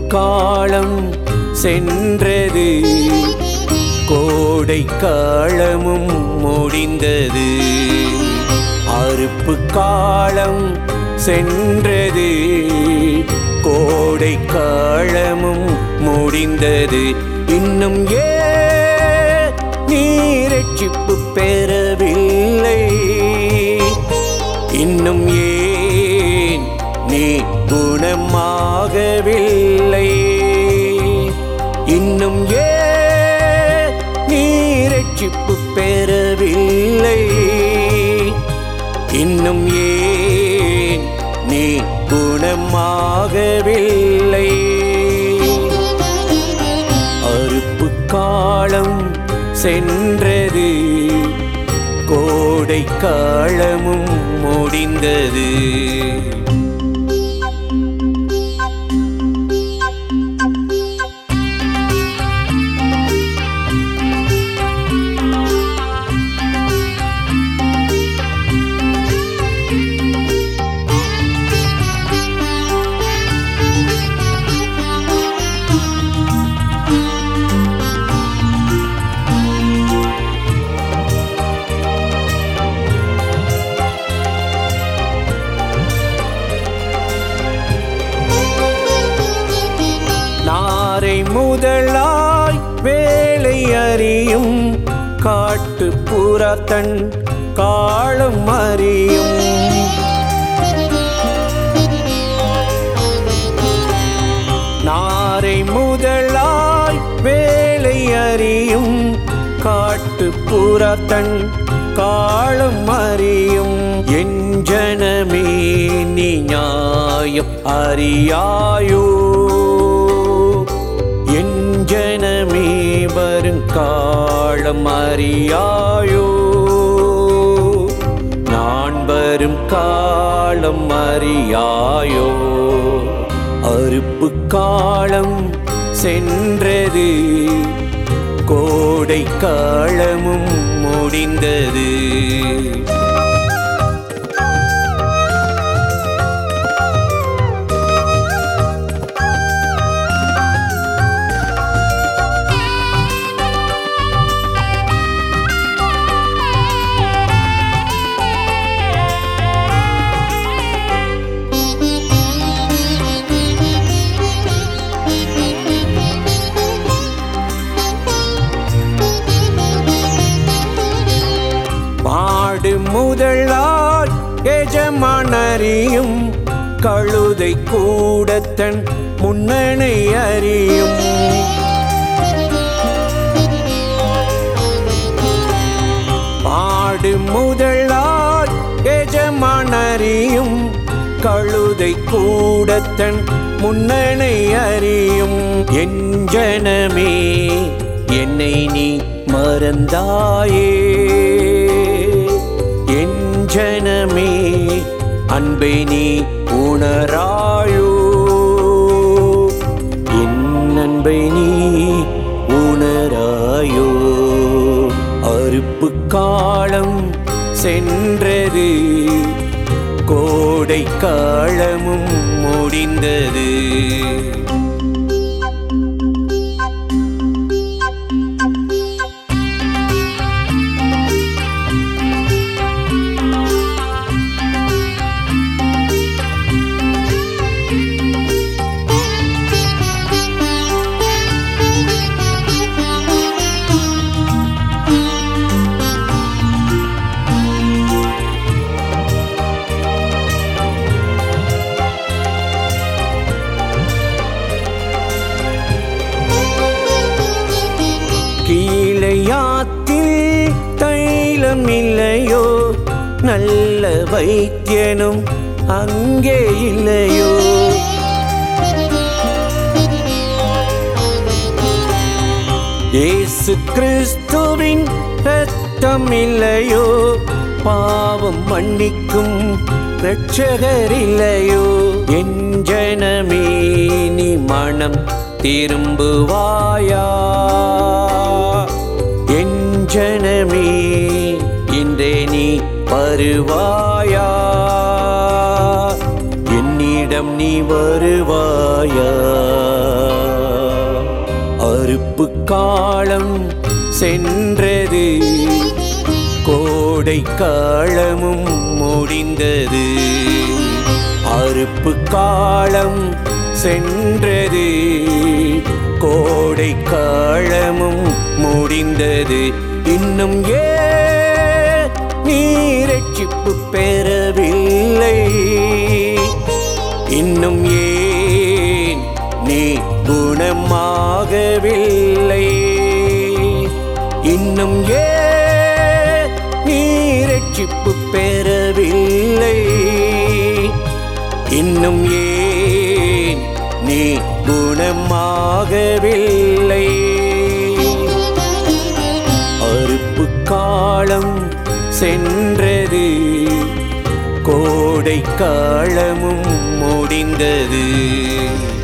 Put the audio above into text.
காலம் சென்றது கோடை காலமும் முடிந்தது அறுப்பு காலம் சென்றது கோடை காலமும் முடிந்தது இன்னும் ஏ நீ ரட்சிப்பு பெறவில்லை இன்னும் ஏன் நீ குணமாகவில்லை இன்னும் ஏன் நீ ரட்சிப்பு பெறவில்லை இன்னும் ஏன் நீ குணமாகவில்லை அறுப்பு காலம் சென்றது கோடை காலமும் முடிந்தது நாரை முதலாய் வேலை அறியும் காட்டு புறத்தன் காலம் அறியும் நாரை முதலாய் வேலை அறியும் காட்டு புறத்தன் காலம் அறியும் என் ஜனமே நீ நியாயம் அறியாயோ என் ஜனமே வருங்காலம் அறியாயோ நான் வரும் காலம் அறியாயோ அறுப்பு காலம் சென்றது கோடை காலமும் முடிந்தது பாடு முதலாய் எஜமானறியும் கழுதை கூடத்தன் முன்னணை அறியும் பாடு முதலாய் எஜமானறியும் கழுதை கூடத்தன் முன்னணை அறியும் என் ஜனமே என்னை நீ மறந்தாயே என் ஜனமே அன்பை நீ உணராயோ என் அன்பை நீ உணராயோ அறுப்பு காலம் சென்றது கோடை காலமும் முடிந்தது கீழையாத்தில் தைலம் இல்லையோ நல்ல வைத்தியனும் அங்கே இல்லையோ இயேசு கிறிஸ்துவின் ரத்தம் இல்லையோ பாவம் மன்னிக்கும் ரட்சகர் இல்லையோ என் ஜனமே நீ மனம் திரும்புவாயா என் ஜனமே இன்றே நீ வருவாயா என்னிடம் நீ வருவாயா காலம் சென்றது கோடை காலமும் முடிந்தது அறுப்பு காலம் சென்றது கோடை காலமும் முடிந்தது இன்னும் ஏ நீரட்சிப்பு பெறவில்லை இன்னும் ஏன் நீ குணமாகவில்லை இன்னும் ஏன் நீ ரட்சிப்பு பெறவில்லை இன்னும் ஏன் நீ குணமாகவில்லை அறுப்பு காலம் சென்றது கோடை காலமும் முடிந்தது